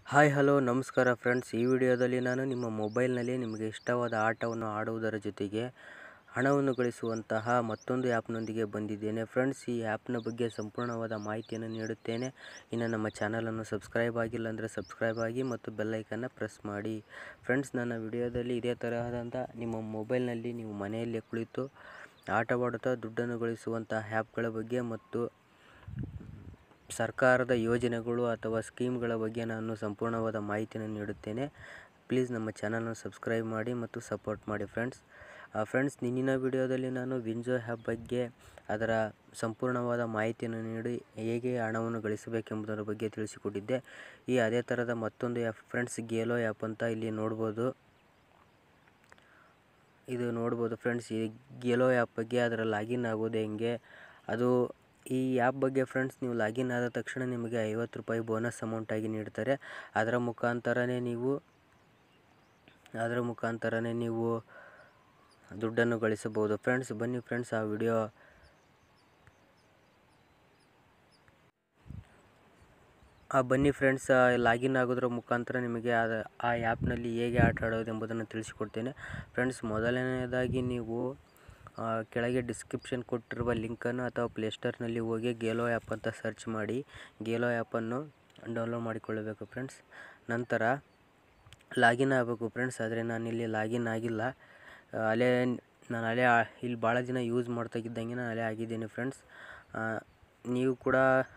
hi hello ನಮಸ್ಕಾರ friends ಈ ವಿಡಿಯೋದಲ್ಲಿ ನಾನು ನಿಮ್ಮ ಮೊಬೈಲ್ನಲ್ಲಿ ನಿಮಗೆ ಇಷ್ಟವಾದ ಆಟವನ್ನು ಆಡುವುದರ ಜೊತೆಗೆ ಹಣವನ್ನು ಗಳಿಸುವಂತಹ ಮತ್ತೊಂದು ಆ್ಯಪ್ನೊಂದಿಗೆ ಬಂದಿದ್ದೇನೆ ಫ್ರೆಂಡ್ಸ್ ಈ ಆ್ಯಪ್ನ ಬಗ್ಗೆ ಸಂಪೂರ್ಣವಾದ ಮಾಹಿತಿಯನ್ನು ನೀಡುತ್ತೇನೆ ಇನ್ನು ನಮ್ಮ ಚಾನಲನ್ನು ಸಬ್ಸ್ಕ್ರೈಬ್ ಆಗಿಲ್ಲ ಅಂದರೆ ಸಬ್ಸ್ಕ್ರೈಬ್ ಆಗಿ ಮತ್ತು ಬೆಲ್ಲೈಕನ್ನು ಪ್ರೆಸ್ ಮಾಡಿ ಫ್ರೆಂಡ್ಸ್ ನನ್ನ ವಿಡಿಯೋದಲ್ಲಿ ಇದೇ ತರಹದಂಥ ನಿಮ್ಮ ಮೊಬೈಲ್ನಲ್ಲಿ ನೀವು ಮನೆಯಲ್ಲೇ ಕುಳಿತು ಆಟವಾಡುತ್ತಾ ದುಡ್ಡನ್ನು ಗಳಿಸುವಂಥ ಆ್ಯಪ್ಗಳ ಬಗ್ಗೆ ಮತ್ತು ಸರ್ಕಾರದ ಯೋಜನೆಗಳು ಅಥವಾ ಸ್ಕೀಮ್ಗಳ ಬಗ್ಗೆ ನಾನು ಸಂಪೂರ್ಣವಾದ ಮಾಹಿತಿಯನ್ನು ನೀಡುತ್ತೇನೆ ಪ್ಲೀಸ್ ನಮ್ಮ ಚಾನಲನ್ನು ಸಬ್ಸ್ಕ್ರೈಬ್ ಮಾಡಿ ಮತ್ತು ಸಪೋರ್ಟ್ ಮಾಡಿ ಫ್ರೆಂಡ್ಸ್ ಫ್ರೆಂಡ್ಸ್ ನಿನ್ನಿನ ವಿಡಿಯೋದಲ್ಲಿ ನಾನು ವಿಂಜೋ ಆ್ಯಪ್ ಬಗ್ಗೆ ಅದರ ಸಂಪೂರ್ಣವಾದ ಮಾಹಿತಿಯನ್ನು ನೀಡಿ ಹೇಗೆ ಹಣವನ್ನು ಗಳಿಸಬೇಕೆಂಬುದರ ಬಗ್ಗೆ ತಿಳಿಸಿಕೊಟ್ಟಿದ್ದೆ ಈ ಅದೇ ಥರದ ಮತ್ತೊಂದು ಆ್ಯಪ್ ಫ್ರೆಂಡ್ಸ್ ಗೇಲೋ ಆ್ಯಪ್ ಅಂತ ಇಲ್ಲಿ ನೋಡ್ಬೋದು ಇದು ನೋಡ್ಬೋದು ಫ್ರೆಂಡ್ಸ್ ಈ ಗೇಲೋ ಆ್ಯಪ್ ಬಗ್ಗೆ ಅದರ ಲಾಗಿನ್ ಆಗೋದು ಹೆಂಗೆ ಅದು ಈ ಆ್ಯಪ್ ಬಗ್ಗೆ ಫ್ರೆಂಡ್ಸ್ ನೀವು ಲಾಗಿನ್ ಆದ ತಕ್ಷಣ ನಿಮಗೆ ಐವತ್ತು ರೂಪಾಯಿ ಬೋನಸ್ ಅಮೌಂಟಾಗಿ ನೀಡ್ತಾರೆ ಅದರ ಮುಖಾಂತರನೇ ನೀವು ಅದರ ಮುಖಾಂತರನೇ ನೀವು ದುಡ್ಡನ್ನು ಗಳಿಸಬಹುದು ಫ್ರೆಂಡ್ಸ್ ಬನ್ನಿ ಫ್ರೆಂಡ್ಸ್ ಆ ವಿಡಿಯೋ ಆ ಬನ್ನಿ ಫ್ರೆಂಡ್ಸ್ ಲಾಗಿನ್ ಆಗೋದ್ರ ಮುಖಾಂತರ ನಿಮಗೆ ಅದು ಆ ಆ್ಯಪ್ನಲ್ಲಿ ಹೇಗೆ ಆಟ ಆಡೋದು ಎಂಬುದನ್ನು ತಿಳಿಸಿಕೊಡ್ತೇನೆ ಫ್ರೆಂಡ್ಸ್ ಮೊದಲನೆಯದಾಗಿ ನೀವು ಕೆಳಗೆ ಡಿಸ್ಕ್ರಿಪ್ಷನ್ ಕೊಟ್ಟಿರುವ ಲಿಂಕನ್ನು ಅಥವಾ ಪ್ಲೇಸ್ಟೋರ್ನಲ್ಲಿ ಹೋಗಿ ಗೇಲೋ ಆ್ಯಪ್ ಅಂತ ಸರ್ಚ್ ಮಾಡಿ ಗೇಲೋ ಆ್ಯಪನ್ನು ಡೌನ್ಲೋಡ್ ಮಾಡಿಕೊಳ್ಳಬೇಕು ಫ್ರೆಂಡ್ಸ್ ನಂತರ ಲಾಗಿನ್ ಆಗಬೇಕು ಫ್ರೆಂಡ್ಸ್ ಆದರೆ ನಾನಿಲ್ಲಿ ಲಾಗಿನ್ ಆಗಿಲ್ಲ ಅಲ್ಲೇ ನಾನು ಅಲ್ಲೇ ಇಲ್ಲಿ ಭಾಳ ದಿನ ಯೂಸ್ ಮಾಡ್ತಾಗಿದ್ದಂಗೆ ನಾನು ಅಲ್ಲೇ ಆಗಿದ್ದೀನಿ ಫ್ರೆಂಡ್ಸ್ ನೀವು ಕೂಡ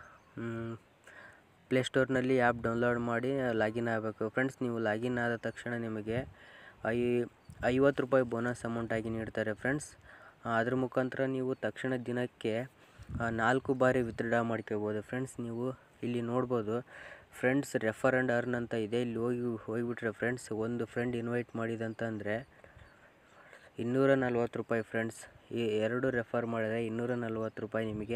ಪ್ಲೇಸ್ಟೋರ್ನಲ್ಲಿ ಆ್ಯಪ್ ಡೌನ್ಲೋಡ್ ಮಾಡಿ ಲಾಗಿನ್ ಆಗಬೇಕು ಫ್ರೆಂಡ್ಸ್ ನೀವು ಲಾಗಿನ್ ಆದ ತಕ್ಷಣ ನಿಮಗೆ ಐ ಐವತ್ತು ರೂಪಾಯಿ ಬೋನಸ್ ಅಮೌಂಟಾಗಿ ನೀಡ್ತಾರೆ ಫ್ರೆಂಡ್ಸ್ ಅದ್ರ ಮುಖಾಂತರ ನೀವು ತಕ್ಷಣ ದಿನಕ್ಕೆ ನಾಲ್ಕು ಬಾರಿ ವಿತ್ಡ್ರಾ ಮಾಡ್ಕೋಬೋದು ಫ್ರೆಂಡ್ಸ್ ನೀವು ಇಲ್ಲಿ ನೋಡ್ಬೋದು ಫ್ರೆಂಡ್ಸ್ ರೆಫರ್ ಆ್ಯಂಡ್ ಅರ್ನ್ ಅಂತ ಇದೆ ಇಲ್ಲಿ ಹೋಗಿ ಹೋಗಿಬಿಟ್ರೆ ಫ್ರೆಂಡ್ಸ್ ಒಂದು ಫ್ರೆಂಡ್ ಇನ್ವೈಟ್ ಮಾಡಿದಂತಂದರೆ ಇನ್ನೂರ ನಲ್ವತ್ತು ರೂಪಾಯಿ ಫ್ರೆಂಡ್ಸ್ ಈ ಎರಡು ರೆಫರ್ ಮಾಡಿದರೆ ಇನ್ನೂರ ನಲ್ವತ್ತು ರೂಪಾಯಿ ನಿಮಗೆ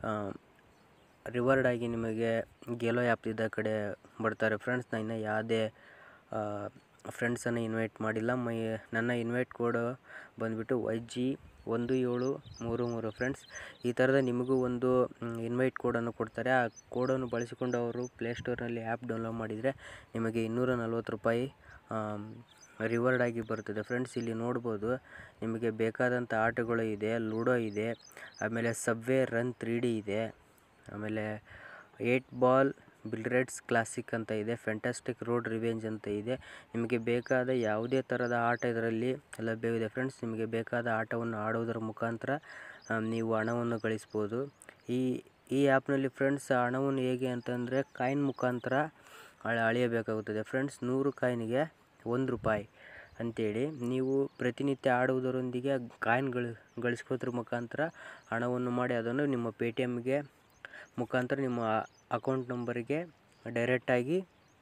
ರಿವಾರ್ಡ್ ಆಗಿ ನಿಮಗೆ ಗೆಲೋ ಆ್ಯಪ್ ಇದ್ದ ಕಡೆ ಬರ್ತಾರೆ ಫ್ರೆಂಡ್ಸ್ ನಾನು ಇನ್ನೂ ಯಾವುದೇ ಫ್ರೆಂಡ್ಸನ್ನು ಇನ್ವೈಟ್ ಮಾಡಿಲ್ಲ ಮೈ ನನ್ನ ಇನ್ವೈಟ್ ಕೋಡ್ ಬಂದುಬಿಟ್ಟು ವೈ ಜಿ ಒಂದು ಏಳು ಮೂರು ಮೂರು ಫ್ರೆಂಡ್ಸ್ ಈ ಥರದ ನಿಮಗೂ ಒಂದು ಇನ್ವೈಟ್ ಕೋಡನ್ನು ಕೊಡ್ತಾರೆ ಆ ಕೋಡನ್ನು ಬಳಸಿಕೊಂಡು ಅವರು ಪ್ಲೇಸ್ಟೋರ್ನಲ್ಲಿ ಆ್ಯಪ್ ಡೌನ್ಲೋಡ್ ಮಾಡಿದರೆ ನಿಮಗೆ ಇನ್ನೂರ ನಲ್ವತ್ತು ರೂಪಾಯಿ ರಿವಾರ್ಡ್ ಆಗಿ ಬರ್ತದೆ ಫ್ರೆಂಡ್ಸ್ ಇಲ್ಲಿ ನೋಡ್ಬೋದು ನಿಮಗೆ ಬೇಕಾದಂಥ ಆಟಗಳು ಇದೆ ಲೂಡೋ ಇದೆ ಆಮೇಲೆ ಸಬ್ವೇ ರನ್ ತ್ರೀ ಡಿ ಇದೆ ಆಮೇಲೆ ಏಟ್ ಬಾಲ್ ಬಿಲ್ರೆಡ್ಸ್ ಕ್ಲಾಸಿಕ್ ಅಂತ ಇದೆ ಫ್ಯಾಂಟಾಸ್ಟಿಕ್ ರೋಡ್ ರಿವೆಂಜ್ ಅಂತ ಇದೆ ನಿಮಗೆ ಬೇಕಾದ ಯಾವುದೇ ಥರದ ಆಟ ಇದರಲ್ಲಿ ಲಭ್ಯವಿದೆ ಫ್ರೆಂಡ್ಸ್ ನಿಮಗೆ ಬೇಕಾದ ಆಟವನ್ನು ಆಡುವುದರ ಮುಖಾಂತರ ನೀವು ಹಣವನ್ನು ಗಳಿಸ್ಬೋದು ಈ ಈ ಆ್ಯಪ್ನಲ್ಲಿ ಫ್ರೆಂಡ್ಸ್ ಹಣವನ್ನು ಹೇಗೆ ಅಂತಂದರೆ ಕಾಯಿನ್ ಮುಖಾಂತರ ಅಳೆಯಬೇಕಾಗುತ್ತದೆ ಫ್ರೆಂಡ್ಸ್ ನೂರು ಕಾಯಿನ್ಗೆ ಒಂದು ರೂಪಾಯಿ ಅಂಥೇಳಿ ನೀವು ಪ್ರತಿನಿತ್ಯ ಆಡುವುದರೊಂದಿಗೆ ಕಾಯಿನ್ ಗಳು ಗಳಿಸ್ಕೋದ್ರ ಮುಖಾಂತರ ಹಣವನ್ನು ಮಾಡಿ ಅದನ್ನು ನಿಮ್ಮ ಪೇ ಟಿ ಎಮ್ಗೆ ಮುಖಾಂತರ ನಿಮ್ಮ ಅಕೌಂಟ್ ನಂಬರಿಗೆ ಡೈರೆಕ್ಟಾಗಿ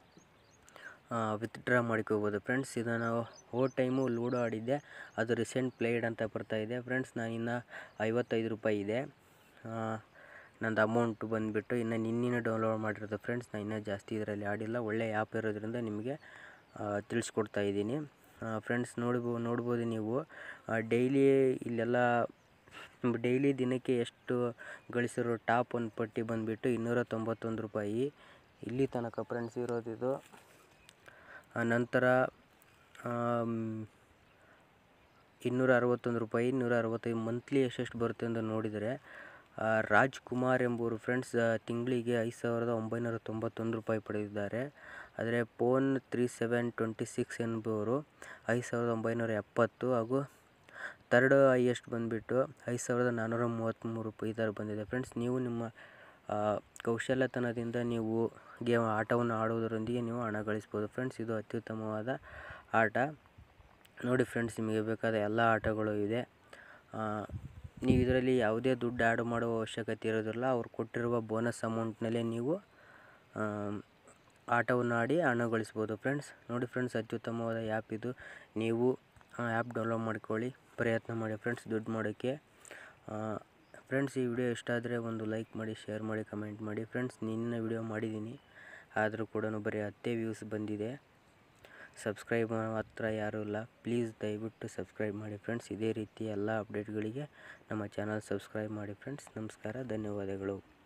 ವಿತ್ಡ್ರಾ ಮಾಡ್ಕೋಬೋದು ಫ್ರೆಂಡ್ಸ್ ಇದನ್ನು ಓ ಟೈಮು ಲೂಡೋ ಆಡಿದ್ದೆ ಅದು ರೀಸೆಂಟ್ ಪ್ಲೇಡ್ ಅಂತ ಬರ್ತಾಯಿದೆ ಫ್ರೆಂಡ್ಸ್ ನಾನು ಇನ್ನು ಐವತ್ತೈದು ರೂಪಾಯಿ ಇದೆ ನಂದು ಅಮೌಂಟು ಬಂದುಬಿಟ್ಟು ಇನ್ನು ನಿನ್ನೆ ಡೌನ್ಲೋಡ್ ಮಾಡಿರೋದು ಫ್ರೆಂಡ್ಸ್ ನಾನು ಇನ್ನೂ ಜಾಸ್ತಿ ಇದರಲ್ಲಿ ಆಡಿಲ್ಲ ಒಳ್ಳೆಯ ಆ್ಯಪ್ ಇರೋದ್ರಿಂದ ನಿಮಗೆ ತಿಳಿಸ್ಕೊಡ್ತಾ ಇದ್ದೀನಿ ಫ್ರೆಂಡ್ಸ್ ನೋಡ್ಬೋ ನೋಡ್ಬೋದು ನೀವು ಡೈಲಿ ಇಲ್ಲೆಲ್ಲ ಡೈಲಿ ದಿನಕ್ಕೆ ಎಷ್ಟು ಗಳಿಸಿರೋ ಟಾಪ್ ಒಂದು ಪಟ್ಟಿ ಬಂದುಬಿಟ್ಟು ಇನ್ನೂರ ತೊಂಬತ್ತೊಂದು ರೂಪಾಯಿ ಇಲ್ಲಿ ತನಕ ಫ್ರೆಂಡ್ಸ್ ಇರೋದಿದು ನಂತರ ಇನ್ನೂರ ಅರವತ್ತೊಂದು ರೂಪಾಯಿ ಇನ್ನೂರ ಅರವತ್ತೈದು ಮಂತ್ಲಿ ಎಷ್ಟೆಷ್ಟು ಬರುತ್ತೆ ಅಂತ ನೋಡಿದರೆ ರಾಜ್ಕುಮಾರ್ ಎಂಬುವರು ಫ್ರೆಂಡ್ಸ್ ತಿಂಗಳಿಗೆ ಐದು ಸಾವಿರದ ಒಂಬೈನೂರ ತೊಂಬತ್ತೊಂದು ರೂಪಾಯಿ ಪಡೆದಿದ್ದಾರೆ ಆದರೆ phone three seven twenty six ಎಂಬುವರು ಐದು ಸಾವಿರದ ಒಂಬೈನೂರ ಎಪ್ಪತ್ತು ಹಾಗೂ ತರ್ಡ್ ಹೈಯೆಸ್ಟ್ ಬಂದುಬಿಟ್ಟು ಐದು ಸಾವಿರದ ನಾನ್ನೂರ ಮೂವತ್ತ್ಮೂರು ರೂಪಾಯಿ ಈ ಥರ ಬಂದಿದೆ ಫ್ರೆಂಡ್ಸ್ ನೀವು ನಿಮ್ಮ ಕೌಶಲ್ಯತನದಿಂದ ನೀವು ಗೇಮ್ ಆಟವನ್ನು ಆಡುವುದರೊಂದಿಗೆ ನೀವು ಹಣ ಗಳಿಸ್ಬೋದು ಫ್ರೆಂಡ್ಸ್ ಇದು ಅತ್ಯುತ್ತಮವಾದ ಆಟ ನೋಡಿ ಫ್ರೆಂಡ್ಸ್ ನಿಮಗೆ ಬೇಕಾದ ಎಲ್ಲ ಆಟಗಳು ಇದೆ ನೀವು ಇದರಲ್ಲಿ ಯಾವುದೇ ದುಡ್ಡು ಆ್ಯಡ್ ಮಾಡುವ ಅವಶ್ಯಕತೆ ಇರೋದಿಲ್ಲ ಅವ್ರು ಕೊಟ್ಟಿರುವ ಬೋನಸ್ ಅಮೌಂಟ್ನಲ್ಲೇ ನೀವು ಆಟವನ್ನು ಆಡಿ ಹಣ ಗಳಿಸ್ಬೋದು ಫ್ರೆಂಡ್ಸ್ ನೋಡಿ ಫ್ರೆಂಡ್ಸ್ ಅತ್ಯುತ್ತಮವಾದ ಆ್ಯಪ್ ಇದು ನೀವು ಆ್ಯಪ್ ಡೌನ್ಲೋಡ್ ಮಾಡ್ಕೊಳ್ಳಿ ಪ್ರಯತ್ನ ಮಾಡಿ ಫ್ರೆಂಡ್ಸ್ ದುಡ್ಡು ಮಾಡೋಕ್ಕೆ ಫ್ರೆಂಡ್ಸ್ ಈ ವಿಡಿಯೋ ಇಷ್ಟ ಆದರೆ ಒಂದು ಲೈಕ್ ಮಾಡಿ ಶೇರ್ ಮಾಡಿ ಕಮೆಂಟ್ ಮಾಡಿ ಫ್ರೆಂಡ್ಸ್ ನಿನ್ನ ವಿಡಿಯೋ ಮಾಡಿದ್ದೀನಿ ಆದರೂ ಕೂಡ ಬರೀ ಹತ್ತೇ ವ್ಯೂಸ್ ಬಂದಿದೆ ಸಬ್ಸ್ಕ್ರೈಬ್ ಹತ್ರ ಯಾರೂ ಇಲ್ಲ ಪ್ಲೀಸ್ ದಯವಿಟ್ಟು ಸಬ್ಸ್ಕ್ರೈಬ್ ಮಾಡಿ ಫ್ರೆಂಡ್ಸ್ ಇದೇ ರೀತಿ ಎಲ್ಲ ಅಪ್ಡೇಟ್ಗಳಿಗೆ ನಮ್ಮ ಚಾನಲ್ ಸಬ್ಸ್ಕ್ರೈಬ್ ಮಾಡಿ ಫ್ರೆಂಡ್ಸ್ ನಮಸ್ಕಾರ ಧನ್ಯವಾದಗಳು